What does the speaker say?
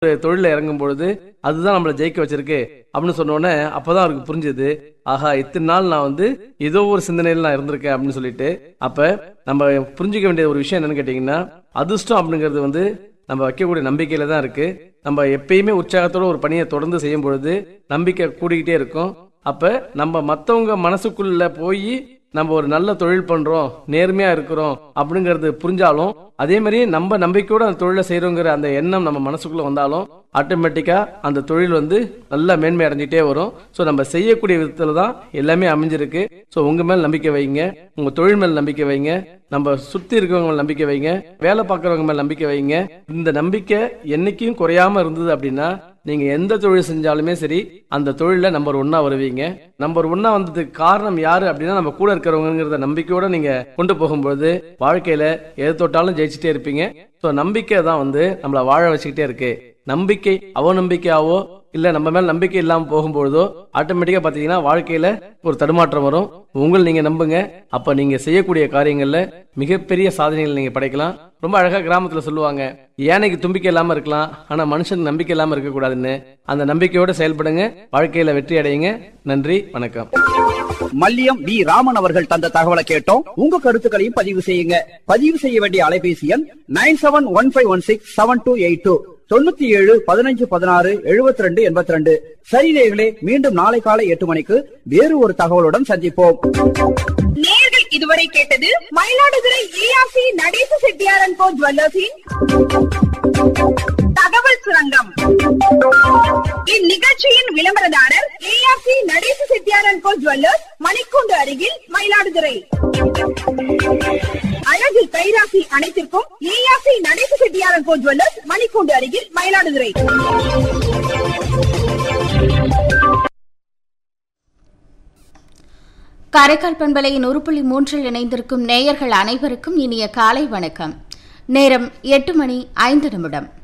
ஒரு தொழில இறங்கும் பொழுது அதுதான் நம்மளை ஜெயிக்க வச்சிருக்கு அப்படின்னு சொன்ன உடனே அப்பதான் அவருக்கு புரிஞ்சது ஆஹா இத்தனை நாள் நான் வந்து ஏதோ ஒரு சிந்தனையில் நான் இருந்திருக்கேன் அப்படின்னு சொல்லிட்டு அப்ப நம்ம புரிஞ்சுக்க வேண்டிய ஒரு விஷயம் என்னன்னு கேட்டீங்கன்னா அதிர்ஷ்டம் அப்படிங்கிறது வந்து நம்ம வைக்கக்கூடிய நம்பிக்கையில தான் இருக்கு நம்ம எப்பயுமே உற்சாகத்தோட ஒரு பணியை தொடர்ந்து செய்யும் பொழுது நம்பிக்கை கூடிக்கிட்டே இருக்கும் அப்ப நம்ம மத்தவங்க மனசுக்குள்ள போய் நம்ம ஒரு நல்ல தொழில் பண்றோம் நேர்மையா இருக்கிறோம் அப்படிங்கறது புரிஞ்சாலும் அதே மாதிரி நம்ம நம்பிக்கையோட அந்த தொழிலை செய்யறோங்கிற அந்த எண்ணம் நம்ம மனசுக்குள்ள வந்தாலும் ஆட்டோமேட்டிக்கா அந்த தொழில் வந்து நல்லா மேன்மை அடைஞ்சிட்டே வரும் ஸோ நம்ம செய்யக்கூடிய விதத்துல தான் எல்லாமே அமைஞ்சிருக்கு ஸோ உங்க மேல் நம்பிக்கை வைங்க உங்க தொழில் மேல் நம்பிக்கை வைங்க நம்ம சுத்தி இருக்கவங்க மேல் நம்பிக்கை வைங்க வேலை பார்க்கறவங்க மேல் நம்பிக்கை வைங்க இந்த நம்பிக்கை என்னைக்கும் குறையாம இருந்தது அப்படின்னா நீங்க எந்த தொழில் செஞ்சாலுமே சரி அந்த தொழில நம்பர் ஒன்னா வருவீங்க நம்பர் ஒன்னா வந்ததுக்கு காரணம் யாரு அப்படின்னா நம்ம கூட இருக்கிறவங்கிறத நம்பிக்கையோட நீங்க கொண்டு போகும்போது வாழ்க்கையில எது தொட்டாலும் ஜெயிச்சுட்டே இருப்பீங்க ஸோ நம்பிக்கை தான் வந்து நம்மளை வாழ வச்சுக்கிட்டே இருக்கு நம்பிக்கை அவநம்பிக்கையாவோ இல்ல நம்ம மேல நம்பிக்கை இல்லாம போகும்பொழுதோ ஆட்டோமேட்டிக்கா பாத்தீங்கன்னா வாழ்க்கையில ஒரு தடுமாற்றம் வரும் உங்களை நீங்க நம்புங்க அப்ப நீங்க செய்யக்கூடிய காரியங்கள்ல மிகப்பெரிய சாதனைகள் நீங்க படைக்கலாம் ரொம்ப அழகா கிராமத்துல சொல்லுவாங்க யானைக்கு தும்பிக்கை இல்லாம இருக்கலாம் ஆனா மனுஷனுக்கு நம்பிக்கை இல்லாம இருக்க கூடாதுன்னு அந்த நம்பிக்கையோட செயல்படுங்க வாழ்க்கையில வெற்றி அடையுங்க நன்றி வணக்கம் மல்லியம் வி ராமன் அவர்கள் தந்த தகவலை கேட்டோம் உங்க கருத்துக்களையும் பதிவு செய்யுங்க பதிவு செய்ய வேண்டிய அலைபேசி எண் nine seven one five one six seven two eight two தொண்ணூத்தி ஏழு பதினஞ்சு பதினாறு எழுபத்தி ரெண்டு எண்பத்தி ரெண்டு சரி நேயர்களே மீண்டும் நாளை காலை எட்டு மணிக்கு வேறு ஒரு தகவலுடன் சந்திப்போம் நேர்கள் இதுவரை கேட்டது மயிலாடுதுறை ஏஆர்சி நடேச செட்டியாரன் கோ ஜுவல்லர்ஸின் தகவல் சுரங்கம் இந்நிகழ்ச்சியின் விளம்பரதாரர் ஏஆர்சி நடேச செட்டியாரன் கோ ஜுவல்லர்ஸ் மணிக்கூண்டு அருகில் மயிலாடுதுறை அழகு கைராசி அனைத்திற்கும் ஏஆர்சி நடேச செட்டியாரன் கோ ஜுவல்லர்ஸ் மணிக்கூண்டு அருகில் மயிலாடுதுறை காரைக்கால் பண்பலையின் உருப்புள்ளி மூன்றில் இணைந்திருக்கும் நேயர்கள் அனைவருக்கும் இனிய காலை வணக்கம் நேரம் எட்டு மணி ஐந்து நிமிடம்